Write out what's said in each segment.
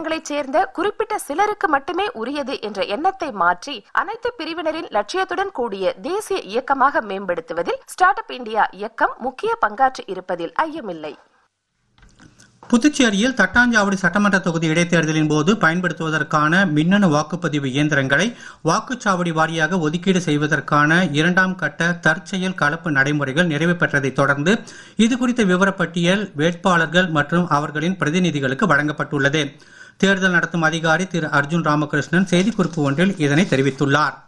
நிறுவனங்களைச் சேர்ந்த குறிப்பிட்ட சிலருக்கு மட்டுமே உரியது என்ற எண்ணத்தை மாற்றி அனைத்து பிரிவினரின் லட்சியத்துடன் கூடிய தேசிய இயக்கமாக மேம்படுத்துவதில் ஸ்டார்ட் அப் இந்தியா இயக்கம் முக்கிய பங்காற்றி இருப்பதில் ஐயமில்லை புதுச்சேரியில் தட்டாஞ்சாவடி சட்டமன்ற தொகுதி இடைத்தேர்தலின் போது பயன்படுத்துவதற்கான மின்னணு வாக்குப்பதிவு இயந்திரங்களை வாக்குச்சாவடி வாரியாக ஒதுக்கீடு செய்வதற்கான இரண்டாம் கட்ட தற்செயல் கலப்பு நடைமுறைகள் நிறைவு பெற்றதைத் தொடர்ந்து இது குறித்த விவரப்பட்டியல் வேட்பாளர்கள் மற்றும் அவர்களின் பிரதிநிதிகளுக்கு வழங்கப்பட்டுள்ளது தேர்தல் நடத்தும் அதிகாரி திரு அர்ஜுன் ராமகிருஷ்ணன் செய்திக்குறிப்பு ஒன்றில் இதனை தெரிவித்துள்ளார்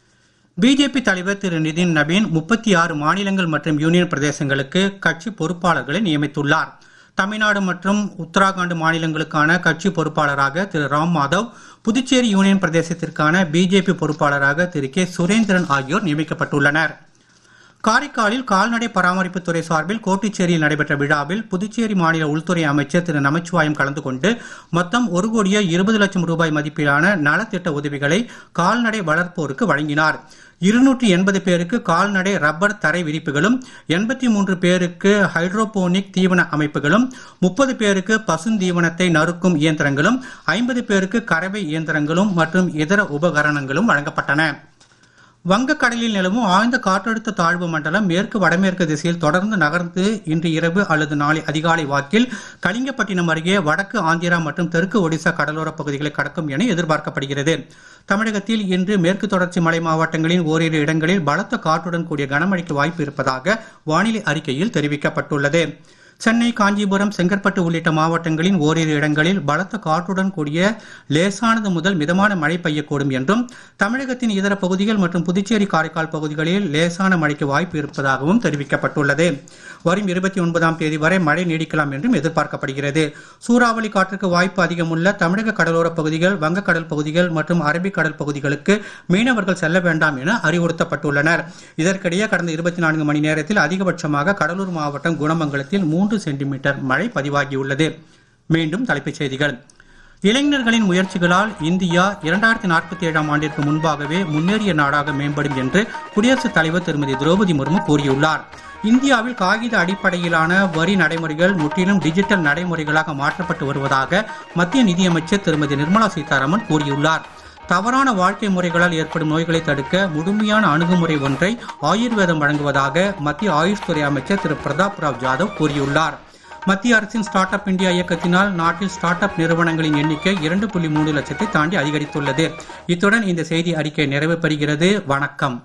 பிஜேபி தலைவர் திரு நிதின் நபீன் முப்பத்தி ஆறு மாநிலங்கள் மற்றும் யூனியன் பிரதேசங்களுக்கு கட்சி பொறுப்பாளர்களை நியமித்துள்ளார் தமிழ்நாடு மற்றும் உத்தராகண்ட் மாநிலங்களுக்கான கட்சி பொறுப்பாளராக திரு ராம் மாதவ் புதுச்சேரி யூனியன் பிரதேசத்திற்கான பிஜேபி பொறுப்பாளராக திரு கே சுரேந்திரன் ஆகியோர் நியமிக்கப்பட்டுள்ளனர் காரைக்காலில் கால்நடை பராமரிப்புத்துறை சார்பில் கோட்டிச்சேரியில் நடைபெற்ற விழாவில் புதுச்சேரி மாநில உள்துறை அமைச்சர் திரு நமச்சிவாயம் கலந்து கொண்டு மொத்தம் ஒரு கோடியே இருபது லட்சம் ரூபாய் மதிப்பிலான நலத்திட்ட உதவிகளை கால்நடை வளர்ப்போருக்கு வழங்கினார் இருநூற்றி எண்பது பேருக்கு கால்நடை ரப்பர் தரை விரிப்புகளும் எண்பத்தி மூன்று பேருக்கு ஹைட்ரோபோனிக் தீவன அமைப்புகளும் முப்பது பேருக்கு பசுந்தீவனத்தை நறுக்கும் இயந்திரங்களும் ஐம்பது பேருக்கு கறவை இயந்திரங்களும் மற்றும் இதர உபகரணங்களும் வழங்கப்பட்டன வங்கக்கடலில் நிலவும் ஆழ்ந்த காற்றழுத்த தாழ்வு மண்டலம் மேற்கு வடமேற்கு திசையில் தொடர்ந்து நகர்ந்து இன்று இரவு அல்லது நாளை அதிகாலை வாக்கில் கலிங்கப்பட்டினம் அருகே வடக்கு ஆந்திரா மற்றும் தெற்கு ஒடிசா கடலோரப் பகுதிகளை கடக்கும் என எதிர்பார்க்கப்படுகிறது தமிழகத்தில் இன்று மேற்கு தொடர்ச்சி மலை மாவட்டங்களின் ஓரிரு இடங்களில் பலத்த காற்றுடன் கூடிய கனமழைக்கு வாய்ப்பு இருப்பதாக வானிலை அறிக்கையில் தெரிவிக்கப்பட்டுள்ளது சென்னை காஞ்சிபுரம் செங்கற்பட்டு உள்ளிட்ட மாவட்டங்களின் ஓரிரு இடங்களில் பலத்த காற்றுடன் கூடிய லேசானது முதல் மிதமான மழை பெய்யக்கூடும் என்றும் தமிழகத்தின் இதர பகுதிகள் மற்றும் புதுச்சேரி காரைக்கால் பகுதிகளில் லேசான மழைக்கு வாய்ப்பு இருப்பதாகவும் தெரிவிக்கப்பட்டுள்ளது வரும் இருபத்தி ஒன்பதாம் தேதி வரை மழை நீடிக்கலாம் என்றும் எதிர்பார்க்கப்படுகிறது சூறாவளி காற்றுக்கு வாய்ப்பு அதிகமுள்ள தமிழக கடலோரப் பகுதிகள் வங்கக்கடல் பகுதிகள் மற்றும் அரபிக்கடல் பகுதிகளுக்கு மீனவர்கள் செல்ல வேண்டாம் என அறிவுறுத்தப்பட்டுள்ளனர் இதற்கிடையே கடந்த இருபத்தி நான்கு மணி நேரத்தில் அதிகபட்சமாக கடலூர் மாவட்டம் குணமங்கலத்தில் மூன்று சென்டிமீட்டர் மழை பதிவாகியுள்ளது மீண்டும் தலைப்புச் செய்திகள் இளைஞர்களின் முயற்சிகளால் இந்தியா இரண்டாயிரத்தி நாற்பத்தி ஏழாம் ஆண்டிற்கு முன்பாகவே முன்னேறிய நாடாக மேம்படும் என்று குடியரசுத் தலைவர் திருமதி திரௌபதி முர்மு கூறியுள்ளார் இந்தியாவில் காகித அடிப்படையிலான வரி நடைமுறைகள் முற்றிலும் டிஜிட்டல் நடைமுறைகளாக மாற்றப்பட்டு வருவதாக மத்திய நிதியமைச்சர் திருமதி நிர்மலா சீதாராமன் கூறியுள்ளார் தவறான வாழ்க்கை முறைகளால் ஏற்படும் நோய்களை தடுக்க முழுமையான அணுகுமுறை ஒன்றை ஆயுர்வேதம் வழங்குவதாக மத்திய ஆயுஷ் துறை அமைச்சர் திரு பிரதாப் ராவ் ஜாதவ் கூறியுள்ளார் மத்திய அரசின் ஸ்டார்ட் அப் இந்தியா இயக்கத்தினால் நாட்டில் ஸ்டார்ட் அப் நிறுவனங்களின் எண்ணிக்கை இரண்டு புள்ளி மூன்று லட்சத்தை தாண்டி அதிகரித்துள்ளது இத்துடன் இந்த செய்தி அறிக்கை நிறைவு பெறுகிறது வணக்கம்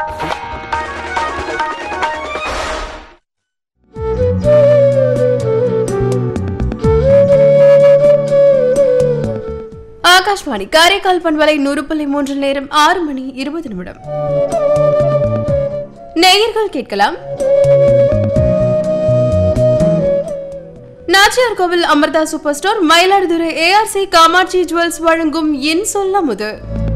ஆகாஷ்வாணி காரைக்கால் பண்பலை நூறு புள்ளி மூன்றில் நேரம் ஆறு மணி இருபது நிமிடம் நேயர்கள் கேட்கலாம் Nachiyar Kovil Amirtha super store Mayiladuthurai ARC Kamatchi jewels வழங்கும் என் சொல்ல முது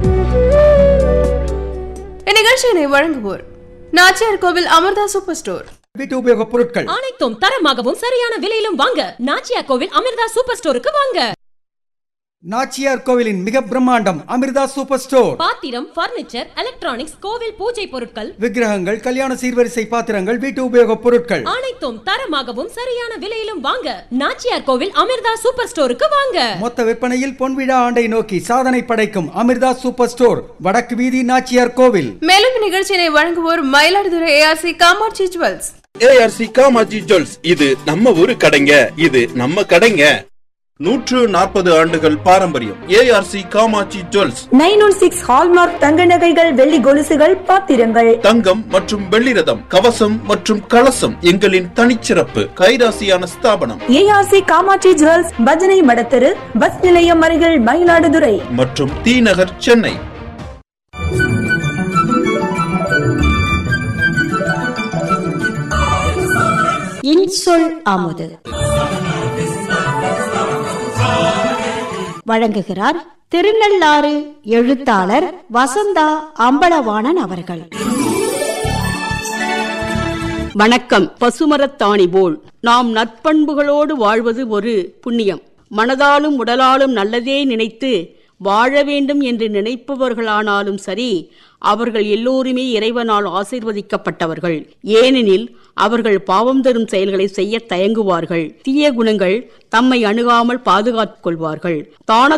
இந்நிகழ்ச்சியினை வழங்குவோர் நாச்சியார் கோவில் அமிர்தா சூப்பர் ஸ்டோர் வீட்டு உபயோகப் பொருட்கள் அனைத்தும் தரமாகவும் சரியான விலையிலும் வாங்க நாச்சியா கோவில் அமிர்தா சூப்பர் ஸ்டோருக்கு வாங்க நாச்சியார் கோவிலின் மிக பிரம்மாண்டம் அமிர்தா சூப்பர் ஸ்டோர் பாத்திரம் பர்னிச்சர் எலக்ட்ரானிக்ஸ் கோவில் பூஜை பொருட்கள் விக்கிரகங்கள் கல்யாண சீர்வரிசை பாத்திரங்கள் வீட்டு உபயோகப் பொருட்கள் அனைத்தும் தரமாகவும் சரியான விலையிலும் வாங்க நாச்சியார் கோவில் அமிர்தா சூப்பர் ஸ்டோருக்கு வாங்க மொத்த விற்பனையில் பொன்விழா ஆண்டை நோக்கி சாதனை படைக்கும் அமிர்தா சூப்பர் ஸ்டோர் வடக்கு வீதி நாச்சியார் கோவில் மேலும் இந்நிகழ்ச்சியினை வழங்குவோர் Mayiladuthurai ARC Kamatchi jewels ARC Kamatchi jewels இது நம்ம ஊரு கடைங்க இது நம்ம கடைங்க நூற்று நாற்பது ஆண்டுகள் பாரம்பரியம் ARC Kamatchi jewels nine one six hallmark தங்க நகைகள் வெள்ளி கொலுசுகள் பாத்திரங்கள் தங்கம் மற்றும் வெள்ளி ரதம் கவசம் மற்றும் கலசம் எங்களின் தனிச்சிறப்பு கைராசியான ஸ்தாபனம் ஏஆர்சி காமாட்சி ஜுவல்ஸ் பஜனை மடத்தெரு பஸ் நிலையம் அருகில் மயிலாடுதுறை மற்றும் தி நகர் சென்னை இன்சொல் அமுது வழங்குகிறார் திருநள்ளாறு எழுத்தாளர் வசந்தா அம்பலவாணன் அவர்கள் வணக்கம் பசுமரத்தாணி போல் நாம் நற்பண்புகளோடு வாழ்வது ஒரு புண்ணியம் மனதாலும் உடலாலும் நல்லதே நினைத்து வாழ வேண்டும் என்று நினைப்பவர்களானாலும் சரி அவர்கள் எல்லோருமே இறைவனால் ஆசீர்வதிக்கப்பட்டவர்கள் ஏனெனில் அவர்கள் பாவம் தரும் செயல்களை செய்ய தயங்குவார்கள் தீய குணங்கள் தம்மை அணுகாமல் பாதுகாத்துக் கொள்வார்கள் தான